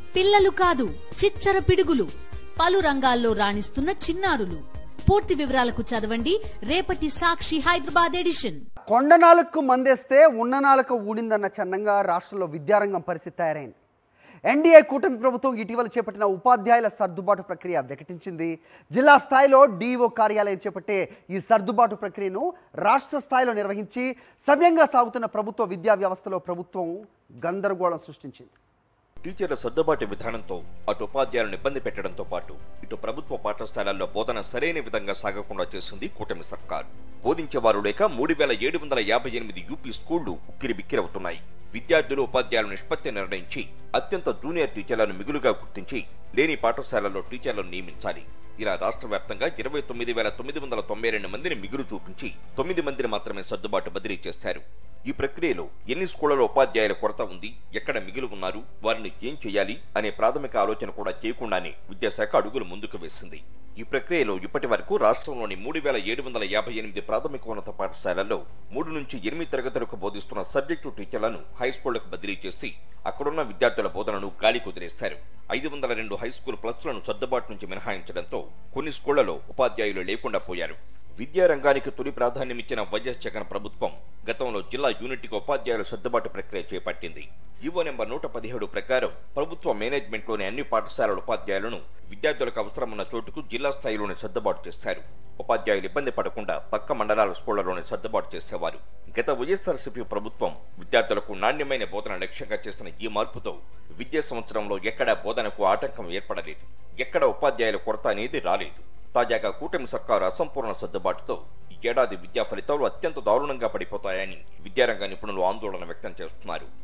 పిల్లలు కాదు చిచ్చర పిడుగులు పలు రంగాల్లో రాణిస్తున్న చిన్నారులు పూర్తి వివరాలకు చదవండి రేపటి సాక్షి హైదరాబాద్ ఎడిషన్ కొండ నాలుగు మందేస్తే ఉన్న నాలుక ఊడిందన్న చందంగా రాష్ట్రంలో విద్యారంగం పరిస్థితి తయారైంది ఎన్డీఏ కూటమి ప్రభుత్వం ఇటీవల చేపట్టిన ఉపాధ్యాయుల సర్దుబాటు ప్రక్రియ వికటించింది జిల్లా స్థాయిలో డీఈఓ కార్యాలయం చేపట్టే ఈ సర్దుబాటు ప్రక్రియను రాష్ట్ర స్థాయిలో నిర్వహించి సవ్యంగా సాగుతున్న ప్రభుత్వ విద్యా వ్యవస్థలో ప్రభుత్వం గందరగోళం సృష్టించింది టీచర్ల సర్దుబాటు విధానంతో అటు ఉపాధ్యాయులను ఇబ్బంది పెట్టడంతో పాటు ఇటు ప్రభుత్వ పాఠశాలల్లో బోధన సరైన విధంగా సాగకుండా చేసింది కూటమి సర్కార్ బోధించేవారు లేక మూడు వేల ఏడు వందల యాభై ఎనిమిది యూపీ స్కూళ్లు ఉక్కిరి బిక్కిరవుతున్నాయి విద్యార్థులు ఉపాధ్యాయుల నిష్పత్తి నిర్ణయించి అత్యంత జూనియర్ టీచర్లను మిగులుగా గుర్తించి లేని పాఠశాలల్లో టీచర్లను నియమించాలి ఇలా రాష్ట్ర వ్యాప్తంగా ఇరవై తొమ్మిది వేల తొమ్మిది వందల తొంభై రెండు మందిని మిగులు చూపించి తొమ్మిది మందిని మాత్రమే సర్దుబాటు బదిలీ చేశారు ఈ ప్రక్రియలో ఎన్ని స్కూళ్లలో ఉపాధ్యాయుల కొరత ఉంది ఎక్కడ మిగిలి ఉన్నారు వారిని ఏం చేయాలి అనే ప్రాథమిక ఆలోచన కూడా చేయకుండానే విద్యాశాఖ అడుగులు ముందుకు వేసింది ఈ ప్రక్రియలో ఇప్పటి వరకు రాష్ట్రంలోని మూడు వేల ఏడు వందల యాభై ఎనిమిది ప్రాథమికోన్నత పాఠశాలల్లో మూడు నుంచి ఎనిమిది తరగతులకు బోధిస్తున్న సబ్జెక్టు టీచర్లను హై స్కూళ్లకు బదిలీ చేసి అక్కడున్న విద్యార్థుల బోధనను గాలి కుదిరేశారు ఐదు వందల రెండు హై స్కూల్ ప్లస్లను సర్దుబాటు నుంచి మినహాయించడంతో కొన్ని స్కూళ్లలో ఉపాధ్యాయులు లేకుండా పోయారు విద్యా రంగానికి తొలి ప్రాధాన్యమిచ్చిన వైఎస్ జగన్ ప్రభుత్వం గతంలో జిల్లా యూనిట్కి ఉపాధ్యాయుల సర్దుబాటు ప్రక్రియ చేపట్టింది జీవో నెంబర్ నూట పదిహేడు ప్రకారం ప్రభుత్వ మేనేజ్మెంట్లోని అన్ని పాఠశాలల ఉపాధ్యాయులను విద్యార్థులకు అవసరమున్న చోటుకు జిల్లా స్థాయిలోనే సర్దుబాటు చేశారు ఉపాధ్యాయులు ఇబ్బంది పడకుండా పక్క మండలాల స్కూళ్లలోనే సర్దుబాటు చేసేవారు గత వైఎస్ఆర్సీపీ ప్రభుత్వం విద్యార్థులకు నాణ్యమైన బోధన లక్ష్యంగా చేసిన ఈ మార్పుతో విద్యా సంవత్సరంలో ఎక్కడా బోధనకు ఆటంకం ఏర్పడలేదు ఎక్కడ ఉపాధ్యాయుల కొరత అనేది రాలేదు తాజాగా కూటమి సర్కారు అసంపూర్ణ సర్దుబాటుతో ఈ ఏడాది విద్యా ఫలితాలు అత్యంత దారుణంగా పడిపోతాయని విద్యారంగ నిపుణులు ఆందోళన వ్యక్తం చేస్తున్నారు